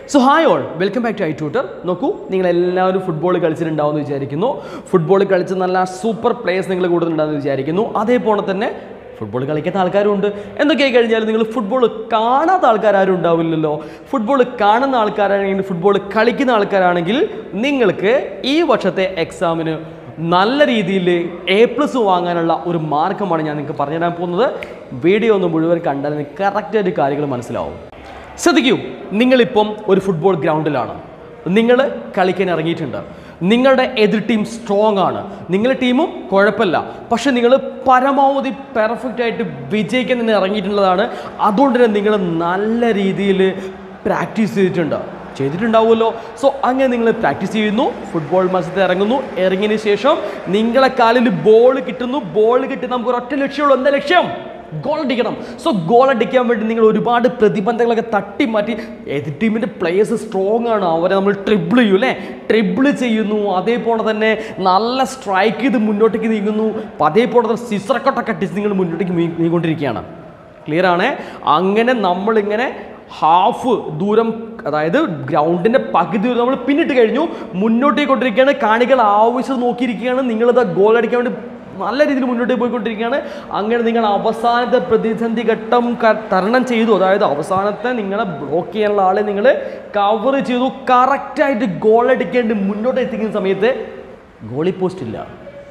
so hi all welcome back to I tutor നോക്കൂ നിങ്ങൾ എല്ലാവരും ഫുട്ബോൾ കളിച്ചിട്ടുണ്ടാവും എന്ന് വിചാരിക്കുന്നു ഫുട്ബോൾ കളിച്ച് നല്ല സൂപ്പർ പ്ലേയേഴ്സ് നിങ്ങൾ കൂടുതലുണ്ടാകുമെന്ന് വിചാരിക്കുന്നു അതേപോലെ തന്നെ ഫുട്ബോൾ കളിക്കാത്ത ആൾക്കാരുണ്ട് എന്തൊക്കെയായി കഴിഞ്ഞാൽ നിങ്ങൾ ഫുട്ബോൾ കാണാത്ത ആൾക്കാരും ഉണ്ടാവില്ലല്ലോ ഫുട്ബോൾ കാണുന്ന ആൾക്കാരാണെങ്കിൽ ഫുട്ബോൾ കളിക്കുന്ന ആൾക്കാരാണെങ്കിൽ നിങ്ങൾക്ക് ഈ വർഷത്തെ എക്സാമിന് നല്ല രീതിയിൽ എ പ്ലസ് വാങ്ങാനുള്ള ഒരു മാർഗമാണ് ഞാൻ നിങ്ങൾക്ക് പറഞ്ഞുതരാൻ പോകുന്നത് വീഡിയോ ഒന്ന് മുഴുവൻ കണ്ടാൽ നിങ്ങൾക്ക് കറക്റ്റായിട്ട് കാര്യങ്ങൾ മനസ്സിലാവും ശ്രദ്ധിക്കൂ നിങ്ങളിപ്പം ഒരു ഫുട്ബോൾ ഗ്രൗണ്ടിലാണ് നിങ്ങൾ കളിക്കാൻ ഇറങ്ങിയിട്ടുണ്ട് നിങ്ങളുടെ എതിർ ടീം സ്ട്രോങ് ആണ് നിങ്ങളുടെ ടീമും കുഴപ്പമില്ല പക്ഷെ നിങ്ങൾ പരമാവധി പെർഫെക്റ്റ് ആയിട്ട് വിജയിക്കാൻ തന്നെ ഇറങ്ങിയിട്ടുള്ളതാണ് അതുകൊണ്ട് തന്നെ നിങ്ങൾ നല്ല രീതിയിൽ പ്രാക്ടീസ് ചെയ്തിട്ടുണ്ട് ചെയ്തിട്ടുണ്ടാവുമല്ലോ സോ അങ്ങനെ നിങ്ങൾ പ്രാക്ടീസ് ചെയ്യുന്നു ഫുട്ബോൾ മത്സരത്തിൽ ഇറങ്ങുന്നു ഇറങ്ങിയതിന് ശേഷം നിങ്ങളെ കാലിൽ ബോൾ കിട്ടുന്നു ബോൾ കിട്ടി നമുക്ക് ഒരൊറ്റ ലക്ഷ്യമുള്ളൂ എന്താ ലക്ഷ്യം ഗോൾ അടിക്കണം സോ ഗോൾ അടിക്കാൻ വേണ്ടി നിങ്ങൾ ഒരുപാട് പ്രതിബന്ധങ്ങളൊക്കെ തട്ടി മാറ്റി എതിർ ടീമിൻ്റെ പ്ലേയേഴ്സ് സ്ട്രോങ് ആണ് അവരെ നമ്മൾ ട്രിബിൾ ചെയ്യും അല്ലേ ട്രിബിൾ ചെയ്യുന്നു അതേപോലെ തന്നെ നല്ല സ്ട്രൈക്ക് ചെയ്ത് മുന്നോട്ടേക്ക് നീങ്ങുന്നു അപ്പം അതേപോലെ തന്നെ സിസറക്കട്ടൊക്കെ അടിച്ച് നിങ്ങൾ മുന്നോട്ടേക്ക് നീ- നീങ്ങിക്കൊണ്ടിരിക്കുകയാണ് ക്ലിയർ ആണ് അങ്ങനെ നമ്മളിങ്ങനെ ഹാഫ് ദൂരം അതായത് ഗ്രൗണ്ടിൻ്റെ പകുതി ദൂരം നമ്മൾ പിന്നിട്ട് കഴിഞ്ഞു മുന്നോട്ടേക്ക് കൊണ്ടിരിക്കുകയാണ് കാണികൾ ആവശ്യം നോക്കിയിരിക്കുകയാണ് നിങ്ങളിത് ഗോൾ അടിക്കാൻ വേണ്ടി നല്ല രീതിയിൽ മുന്നോട്ട് പോയിക്കൊണ്ടിരിക്കുകയാണ് അങ്ങനെ നിങ്ങൾ അവസാനത്തെ പ്രതിസന്ധി ഘട്ടം ക- തരണം ചെയ്തു അതായത് അവസാനത്തെ നിങ്ങളെ ബ്ലോക്ക് ചെയ്യാനുള്ള ആളെ നിങ്ങൾ കവർ ചെയ്തു കറക്റ്റായിട്ട് ഗോൾ അടിക്കേണ്ടി മുന്നോട്ട് എത്തിക്കുന്ന സമയത്ത് ഗോളി പോസ്റ്റ് ഇല്ല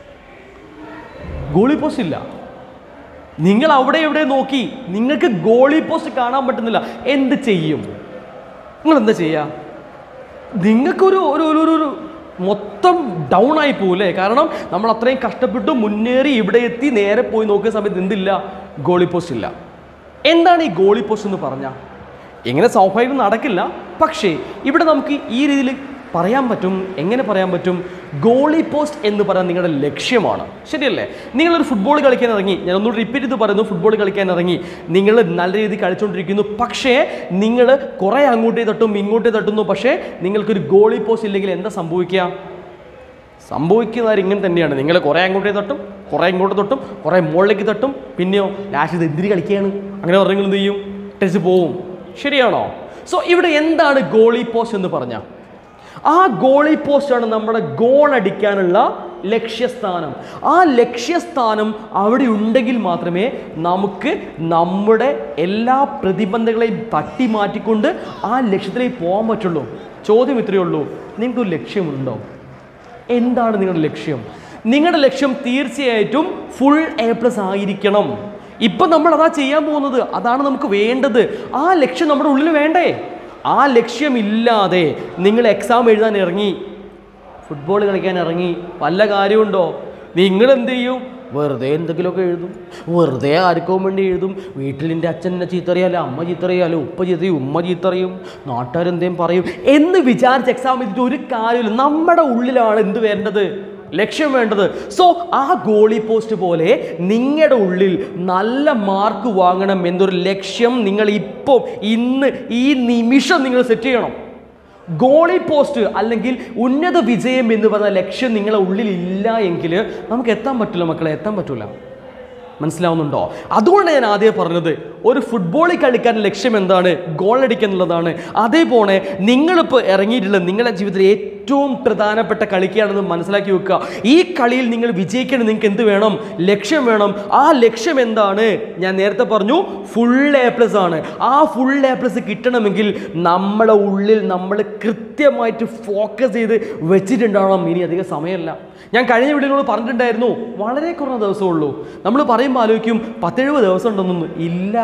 ഗോളി പോസ്റ്റ് ഇല്ല നിങ്ങൾ അവിടെ എവിടെ നോക്കി നിങ്ങൾക്ക് ഗോളി പോസ്റ്റ് കാണാൻ പറ്റുന്നില്ല എന്ത് ചെയ്യും നിങ്ങൾ എന്താ ചെയ്യുക നിങ്ങൾക്കൊരു ഒരു ഒരു ഒരു- ഒരു മൊത്തം ഡൗൺ ആയി പോകില്ലേ കാരണം നമ്മൾ അത്രയും കഷ്ടപ്പെട്ടു മുന്നേറി ഇവിടെ എത്തി നേരെ പോയി നോക്കിയ സമയത്ത് എന്തില്ല ഗോളി പോസ്റ്റ് ഇല്ല എന്താണ് ഈ ഗോളി പോസ്റ്റ് എന്ന് പറഞ്ഞാൽ എങ്ങനെ സ്വാഭാവികം നടക്കില്ല പക്ഷേ ഇവിടെ നമുക്ക് ഈ രീതിയിൽ പറയാൻ പറ്റും എങ്ങനെ പറയാൻ പറ്റും ഗോളി പോസ്റ്റ് എന്ന് പറയാൻ നിങ്ങളുടെ ലക്ഷ്യമാണ് ശരിയല്ലേ നിങ്ങളൊരു ഫുട്ബോൾ കളിക്കാൻ ഇറങ്ങി ഞാൻ ഒന്നുകൂടി റിപ്പീറ്റ് ചെയ്ത് പറയുന്നു ഫുട്ബോൾ കളിക്കാൻ ഇറങ്ങി നിങ്ങൾ നല്ല രീതിയിൽ കളിച്ചുകൊണ്ടിരിക്കുന്നു പക്ഷേ നിങ്ങൾ കുറേ അങ്ങോട്ടേ തട്ടും ഇങ്ങോട്ടേ തട്ടുന്നു പക്ഷേ നിങ്ങൾക്കൊരു ഗോളി പോസ്റ്റ് ഇല്ലെങ്കിൽ എന്താ സംഭവിക്കുക സംഭവിക്കുന്നത് ഇങ്ങനെ തന്നെയാണ് നിങ്ങൾ കുറേ അങ്ങോട്ടേ തട്ടും കുറേ ഇങ്ങോട്ട് തട്ടും കുറേ മുകളിലേക്ക് തട്ടും പിന്നെയോ ലാസ്റ്റ് ഇത് എന്തിന് കളിക്കുകയാണ് അങ്ങനെ പറഞ്ഞാൽ നിങ്ങൾ എന്ത് ചെയ്യും ടെസ്റ്റ് പോവും ശരിയാണോ സോ ഇവിടെ എന്താണ് ഗോളി പോസ്റ്റ് എന്ന് പറഞ്ഞാൽ ആ ഗോളി പോസ്റ്റാണ് നമ്മുടെ ഗോൾ അടിക്കാനുള്ള ലക്ഷ്യസ്ഥാനം ആ ലക്ഷ്യസ്ഥാനം അവിടെ ഉണ്ടെങ്കിൽ മാത്രമേ നമുക്ക് നമ്മുടെ എല്ലാ പ്രതിബന്ധങ്ങളെയും തട്ടി മാറ്റിക്കൊണ്ട് ആ ലക്ഷ്യത്തിലേക്ക് പോകാൻ പറ്റുള്ളൂ ചോദ്യം ഇത്രയേ ഉള്ളൂ നിങ്ങൾക്കൊരു ലക്ഷ്യമുണ്ടോ എന്താണ് നിങ്ങളുടെ ലക്ഷ്യം നിങ്ങളുടെ ലക്ഷ്യം തീർച്ചയായിട്ടും ഫുൾ എ പ്ലസ് ആയിരിക്കണം ഇപ്പം നമ്മൾ അതാ ചെയ്യാൻ പോകുന്നത് അതാണ് നമുക്ക് വേണ്ടത് ആ ലക്ഷ്യം നമ്മുടെ ഉള്ളിൽ വേണ്ടേ ആ ലക്ഷ്യമില്ലാതെ നിങ്ങൾ എക്സാം എഴുതാൻ ഇറങ്ങി ഫുട്ബോൾ കളിക്കാൻ ഇറങ്ങി വല്ല കാര്യമുണ്ടോ നിങ്ങൾ എന്ത് ചെയ്യും വെറുതെ എന്തെങ്കിലുമൊക്കെ എഴുതും വെറുതെ ആർക്കോ വേണ്ടി എഴുതും വീട്ടിൽ എൻ്റെ അച്ഛൻ എന്നെ ചീത്തറിയാലോ അമ്മ ചീത്തറിയാലോ ഉപ്പ ചീത്തറിയും ഉമ്മ ചീത്തറിയും നാട്ടുകാരെന്തേലും പറയും എന്ന് വിചാരിച്ച് എക്സാം എഴുതിയിട്ട് ഒരു കാര്യമില്ല നമ്മുടെ ഉള്ളിലാണ് എന്ത് വേണ്ടത് ലക്ഷ്യം വേണ്ടത് സോ ആ ഗോളി പോസ്റ്റ് പോലെ നിങ്ങളുടെ ഉള്ളിൽ നല്ല മാർക്ക് വാങ്ങണം എന്നൊരു ലക്ഷ്യം നിങ്ങൾ ഇപ്പോൾ ഇന്ന് ഈ നിമിഷം നിങ്ങൾ സെറ്റ് ചെയ്യണം ഗോളി പോസ്റ്റ് അല്ലെങ്കിൽ ഉന്നത വിജയം എന്ന് പറഞ്ഞ ലക്ഷ്യം നിങ്ങളെ ഉള്ളിൽ ഇല്ല എങ്കിൽ നമുക്ക് എത്താൻ പറ്റില്ല മക്കളെ എത്താൻ പറ്റില്ല മനസ്സിലാവുന്നുണ്ടോ അതുകൊണ്ട് ഞാൻ ആദ്യം പറഞ്ഞത് ഒരു ഫുട്ബോളിൽ കളിക്കാൻ ലക്ഷ്യം എന്താണ് ഗോൾ അടിക്കുക എന്നുള്ളതാണ് അതേപോലെ നിങ്ങളിപ്പോൾ ഇറങ്ങിയിട്ടുള്ള നിങ്ങളുടെ ജീവിതത്തിൽ ഏറ്റവും പ്രധാനപ്പെട്ട കളിക്കുകയാണെന്ന് മനസ്സിലാക്കി വെക്കുക ഈ കളിയിൽ നിങ്ങൾ വിജയിക്കണം നിങ്ങൾക്ക് എന്ത് വേണം ലക്ഷ്യം വേണം ആ ലക്ഷ്യം എന്താണ് ഞാൻ നേരത്തെ പറഞ്ഞു ഫുൾ എ പ്ലസ് ആണ് ആ ഫുൾ എ പ്ലസ് കിട്ടണമെങ്കിൽ നമ്മളെ ഉള്ളിൽ നമ്മൾ കൃത്യമായിട്ട് ഫോക്കസ് ചെയ്ത് വെച്ചിട്ടുണ്ടാവണം ഇനി അധികം സമയമല്ല ഞാൻ കഴിഞ്ഞ വീഡിയോയിൽ പറഞ്ഞിട്ടുണ്ടായിരുന്നു വളരെ കുറഞ്ഞ ദിവസമേ ഉള്ളൂ നമ്മൾ പറയുമ്പോൾ ആലോചിക്കും പത്തെഴുപത് ദിവസം ഉണ്ടെന്നൊന്നും ഇല്ല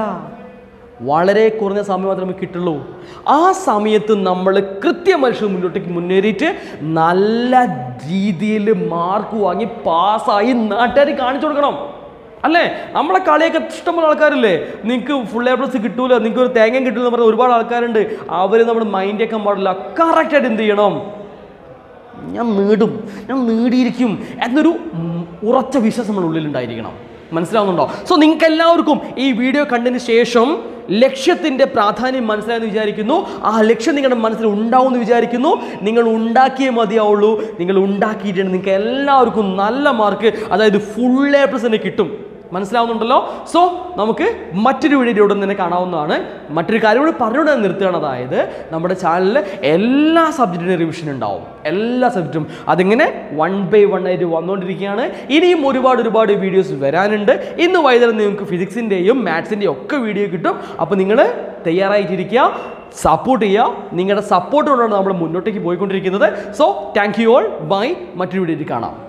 വളരെ കുറഞ്ഞ സമയം മാത്രമേ കിട്ടുള്ളൂ ആ സമയത്ത് നമ്മൾ കൃത്യമായി മുന്നോട്ടേക്ക് മുന്നേറിയിട്ട് നല്ല രീതിയിൽ മാർക്ക് വാങ്ങി പാസ്സായി നാട്ടുകാർ കാണിച്ചു കൊടുക്കണം അല്ലേ നമ്മളെ കളിയൊക്കെ ഇഷ്ടംപോലെ ആൾക്കാരില്ലേ നിങ്ങൾക്ക് ഫുൾ എ പ്ലസ് കിട്ടൂല നിങ്ങൾക്ക് ഒരു തേങ്ങ കിട്ടൂല എന്ന് പറഞ്ഞ ഒരുപാട് ആൾക്കാരുണ്ട് അവർ നമ്മുടെ മൈൻഡ് വെക്കാൻ പാടില്ല കറക്റ്റായിട്ട് എന്ത് ചെയ്യണം ഞാൻ നേടും ഞാൻ നേടിയിരിക്കും എന്നൊരു ഉം, ഉറച്ച വിശ്വാസം നമ്മുടെ ഉള്ളിലുണ്ടായിരിക്കണം മനസ്സിലാവുന്നുണ്ടോ സോ നിങ്ങൾക്ക് എല്ലാവർക്കും ഈ വീഡിയോ കണ്ടതിന് ശേഷം ലക്ഷ്യത്തിൻ്റെ പ്രാധാന്യം മനസ്സിലായെന്ന് വിചാരിക്കുന്നു ആ ലക്ഷ്യം നിങ്ങളുടെ മനസ്സിൽ ഉണ്ടാവും എന്ന് വിചാരിക്കുന്നു നിങ്ങൾ ഉണ്ടാക്കിയേ മതിയാവുള്ളൂ നിങ്ങൾ ഉണ്ടാക്കിയിട്ടുണ്ട് നിങ്ങൾക്ക് എല്ലാവർക്കും നല്ല മാർക്ക് അതായത് ഫുൾ എ പ്ലസ് തന്നെ കിട്ടും മനസ്സിലാവുന്നുണ്ടല്ലോ സോ നമുക്ക് മറ്റൊരു വീഡിയോ ഉടൻ തന്നെ കാണാവുന്നതാണ് മറ്റൊരു കാര്യം കൂടി പറഞ്ഞുകൊണ്ട് ഞാൻ നിർത്തുകയാണ് അതായത് നമ്മുടെ ചാനലിൽ എല്ലാ സബ്ജക്റ്റിനും റിവിഷൻ ഉണ്ടാവും എല്ലാ സബ്ജക്റ്റും അതിങ്ങനെ വൺ ബൈ വൺ ആയിട്ട് വന്നുകൊണ്ടിരിക്കുകയാണ് ഇനിയും ഒരുപാട് ഒരുപാട് വീഡിയോസ് വരാനുണ്ട് ഇന്ന് വൈകുന്നേരം നിങ്ങൾക്ക് ഫിസിക്സിൻ്റെയും മാത്സിൻ്റെയും ഒക്കെ വീഡിയോ കിട്ടും അപ്പോൾ നിങ്ങൾ തയ്യാറായിട്ടിരിക്കുക സപ്പോർട്ട് ചെയ്യുക നിങ്ങളുടെ സപ്പോർട്ട് കൊണ്ടാണ് നമ്മൾ മുന്നോട്ടേക്ക് പോയിക്കൊണ്ടിരിക്കുന്നത് so thank you all bye മറ്റൊരു വീഡിയോയിൽ കാണാം